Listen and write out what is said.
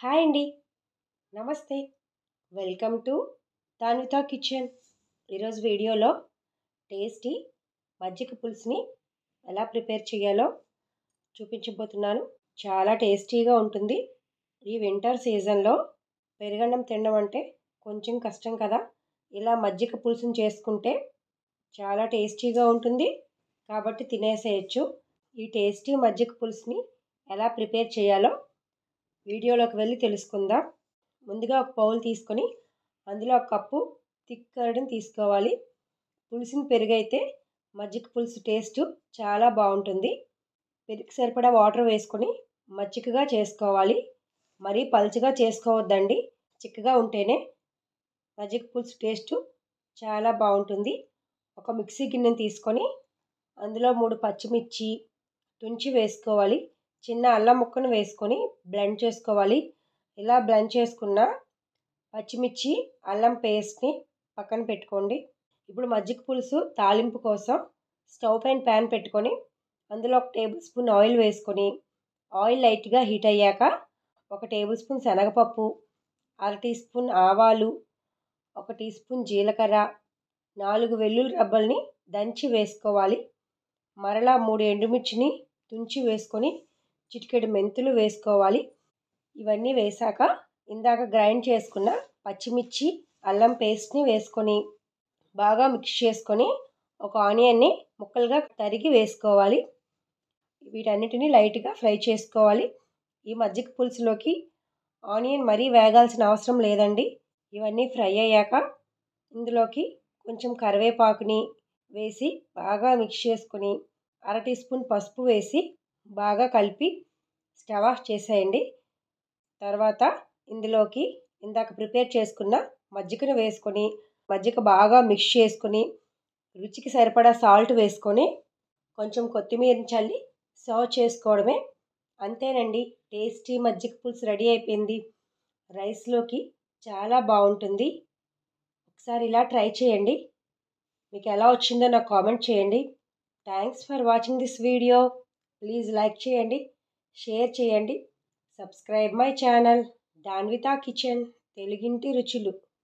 hi అండి నమస్తే welcome to తాన్వితా kitchen ఈరోజు వీడియోలో టేస్టీ మజ్జిగ పులుసుని ఎలా ప్రిపేర్ చేయాలో చూపించబోతున్నాను చాలా టేస్టీగా ఉంటుంది ఈ వింటర్ సీజన్లో పెరుగన్నం తినడం అంటే కొంచెం కష్టం కదా ఇలా మజ్జిగ పులుసుని చేసుకుంటే చాలా టేస్టీగా ఉంటుంది కాబట్టి తినేసేయచ్చు ఈ టేస్టీ మజ్జిగ పులుసుని ఎలా ప్రిపేర్ చేయాలో వీడియోలోకి వెళ్ళి తెలుసుకుందాం ముందుగా ఒక బౌల్ తీసుకొని అందులో ఒక కప్పు థిక్ కర్డ్ని తీసుకోవాలి పులుసుని పెరుగైతే మజ్జిగ పులుసు టేస్ట్ చాలా బాగుంటుంది పెరుగు సరిపడా వాటర్ వేసుకొని మజ్జిగగా చేసుకోవాలి మరీ పలుచగా చేసుకోవద్దండి చిక్కగా ఉంటేనే మజ్జిగ పులుసు టేస్ట్ చాలా బాగుంటుంది ఒక మిక్సీ గిన్నెని తీసుకొని అందులో మూడు పచ్చిమిర్చి తుంచి వేసుకోవాలి చిన్న అల్లం ముక్కను వేసుకొని బ్లెండ్ చేసుకోవాలి ఇలా బ్లెండ్ చేసుకున్న పచ్చిమిర్చి అల్లం పేస్ట్ని పక్కన పెట్టుకోండి ఇప్పుడు మజ్జిగ పులుసు తాలింపు కోసం స్టవ్ పైన ప్యాన్ పెట్టుకొని అందులో ఒక టేబుల్ స్పూన్ ఆయిల్ వేసుకొని ఆయిల్ లైట్గా హీట్ అయ్యాక ఒక టేబుల్ స్పూన్ శనగపప్పు అర టీ స్పూన్ ఆవాలు ఒక టీ స్పూన్ జీలకర్ర నాలుగు వెల్లుల్లి రబ్బల్ని దంచి వేసుకోవాలి మరలా మూడు ఎండుమిర్చిని తుంచి వేసుకొని చిటికెడు మెంతులు వేసుకోవాలి ఇవన్నీ వేసాక ఇందాక గ్రైండ్ చేసుకున్న పచ్చిమిర్చి అల్లం పేస్ట్ని వేసుకొని బాగా మిక్స్ చేసుకొని ఒక ఆనియన్ని ముక్కలుగా తరిగి వేసుకోవాలి వీటన్నిటిని లైట్గా ఫ్రై చేసుకోవాలి ఈ మజ్జిగ పులుసులోకి ఆనియన్ మరీ వేగాల్సిన అవసరం లేదండి ఇవన్నీ ఫ్రై అయ్యాక ఇందులోకి కొంచెం కరివేపాకుని వేసి బాగా మిక్స్ చేసుకొని అర టీ స్పూన్ పసుపు వేసి బాగా కలిపి స్టవ్ ఆఫ్ చేసేయండి తర్వాత ఇందులోకి ఇందాక ప్రిపేర్ చేసుకున్న మజ్జిగను వేసుకొని మజ్జిగ బాగా మిక్స్ చేసుకొని రుచికి సరిపడా సాల్ట్ వేసుకొని కొంచెం కొత్తిమీర చల్లి సర్వ్ చేసుకోవడమే అంతేనండి టేస్టీ మజ్జిగ పులుసు రెడీ అయిపోయింది రైస్లోకి చాలా బాగుంటుంది ఒకసారి ఇలా ట్రై చేయండి మీకు ఎలా వచ్చిందో నాకు కామెంట్ చేయండి thanks for watching this video please like చేయండి షేర్ చేయండి subscribe my channel Danvitha kitchen తెలుగింటి రుచులు